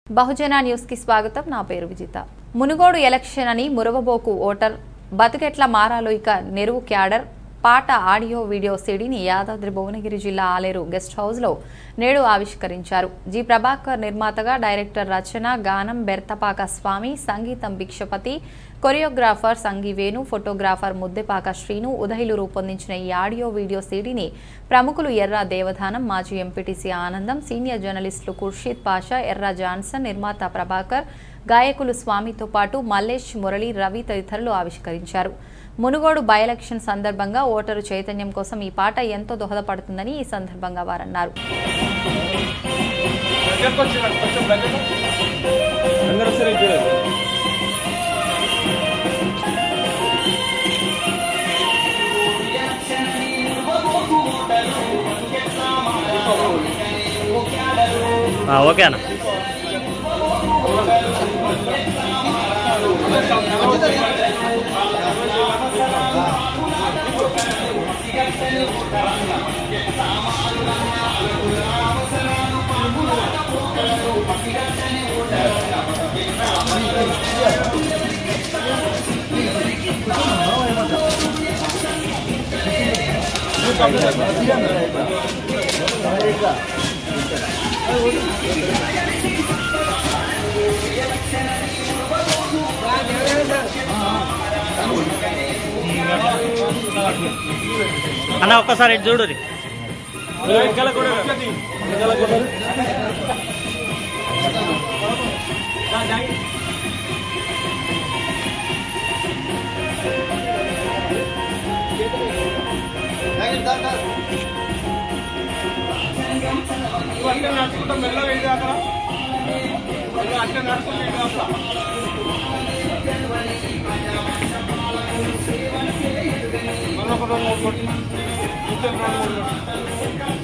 బహుజన news కి స్వాగతం నా పేరు విజిత మునుగోడు ఎలక్షన్ అని మురవబోకు ఓటర్ బతుకెట్ల మారాలో ఇక నెరువు క్యాడర్ పాట ఆడియో వీడియో సిడీని యాదాద్రి భువనగిరి జిల్లా ఆలేరు గెస్ట్ హౌస్ లో నేడు ఆవిష్కరించారు జి ప్రభాకర్ నిర్మాతగా డైరెక్టర్ రచన గానం బెర్తపాక స్వామి సంగీతం భిక్షపతి కొరియోగ్రాఫర్ సంగి వేణు ఫోటోగ్రాఫర్ ముద్దెపాక శ్రీను ఉదయిలు రూపొందించిన ఈ ఆడియో వీడియో సీడీని ప్రముఖులు ఎర్రా దేవధానం మాజీ ఎంపీటీసీ ఆనందం సీనియర్ జర్నలిస్టులు ఖుర్షీద్ పాషా ఎర్రా జాన్సన్ నిర్మాత ప్రభాకర్ గాయకులు స్వామితో పాటు మల్లేష్ మురళి రవి తదితరులు ఆవిష్కరించారు మునుగోడు బై ఎలక్షన్ సందర్భంగా ఓటరు చైతన్యం కోసం ఈ పాట ఎంతో దోహదపడుతుందని ఈ సందర్భంగా వారన్నారు అందరూ సరే చూడండి ఓకే అన్న అన్న ఒక్కసారి ఇటు చూడు వెనకాల కూడా వెనకాల కూడా నువ్వు అట్లా నడుచుకుంటా మెల్లగా ఇది అక్కడ నువ్వు అట్లా నడుచుకుంటా ఇది అక్కడ మళ్ళీ ఒక రెండు మూడు కొట్టు. ఇంకొక రెండు మూడు కొట్టు.